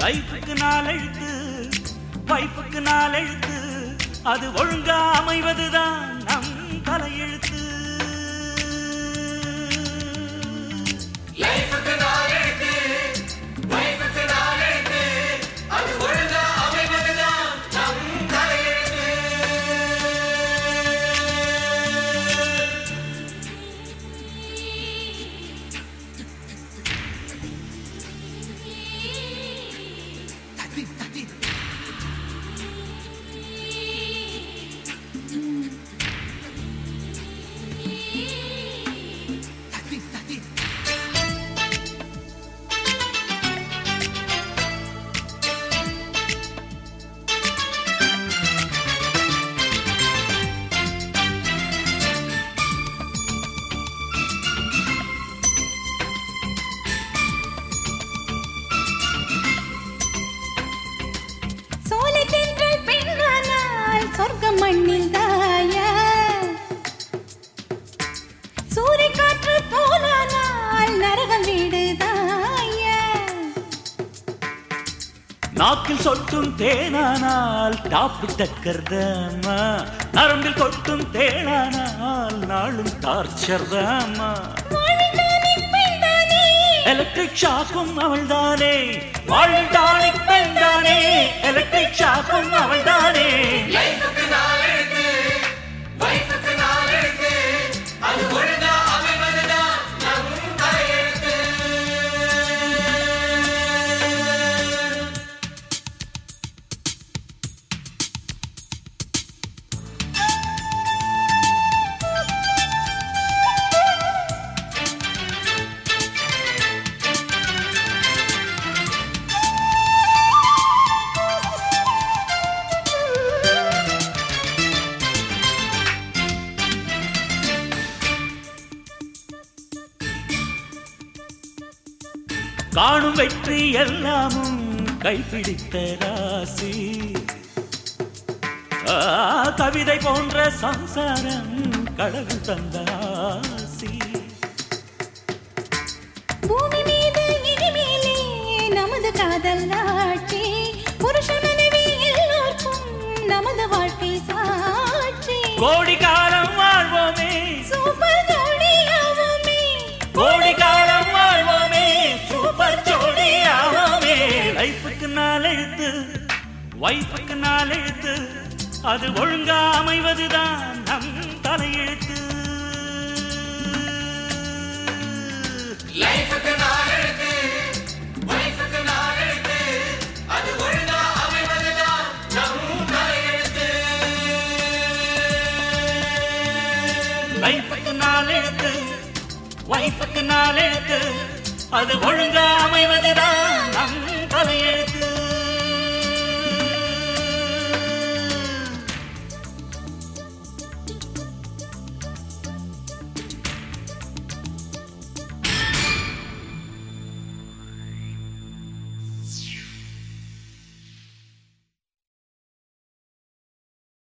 லைஃபுக்கு நாள் எழுத்து வைஃபுக்கு நாள் எழுத்து அது ஒழுங்கா அமைவதுதான் நம் தலையெழுத்து லைஃபுக்கு நாள் எழுத்து வைஃபுக்கு நாள் எழுத்து அது ஒழுங்கா அமைவதுதான் நம் தலையெழுத்து சோலை தென்றல் பெண்ணானால் சொர்க்கம் மண்ணில் தாயா சூறை காற்று போலானால் நரகம் வீடு தாயா நாக்கில் சொட்டும் தேனானால் டாப்பு டக்கர்தாமா நரம்பில் கொட்டும் தேனானால் நாளும் டார்ச்சர் தாமா வாழ்ந்தானே பெண்தானே எலக்ட்ரிக் ஷாக்கும் அவள்தானே வாழ்ந்தானே பெண்தானே எலக்ட்ரிக் ஷாக்கும் அவள்தானே லைஃபுக்கு நாள் எழுத்து வைஃபுக்கு நாள் எழுத்து அது ஒழுங்கா அமைவதுதான் நம் தலையெழுத்து காணும் வெற்றி எல்லாமும் கைப்பிடித்த ராசி ஆ, கவிதை போன்ற சம்சாரம் கடவுள் தந்த ஆசி பூமி மீது இனிமேலே நமது காதல் ஆட்சி புருஷ மனைவி எல்லோருக்கும் நமது வாழ்க்கை சாட்சி கோடி காலம் வாழ்வோமே சூப்பர் ஜோடியாவோமே கோடி காலம் வாழ்வோமே சூப்பர் ஜோடி ஆவோமே லைஃபுக்கு நாள் எழுத்து வைஃபுக்கு நாள் எழுத்து அது ஒழுங்கா அமைவதுதான் நம் தலையெழுத்து லைஃபுக்கு நாள் எழுத்து வைஃபுக்கு நாள் எழுத்து அது ஒழுங்கா அமைவதுதான் நம் தலையெழுத்து லைஃபுக்கு நாள் எழுத்து வைஃபுக்கு நாள் எழுத்து அது ஒழுங்கா அமைவதுதான்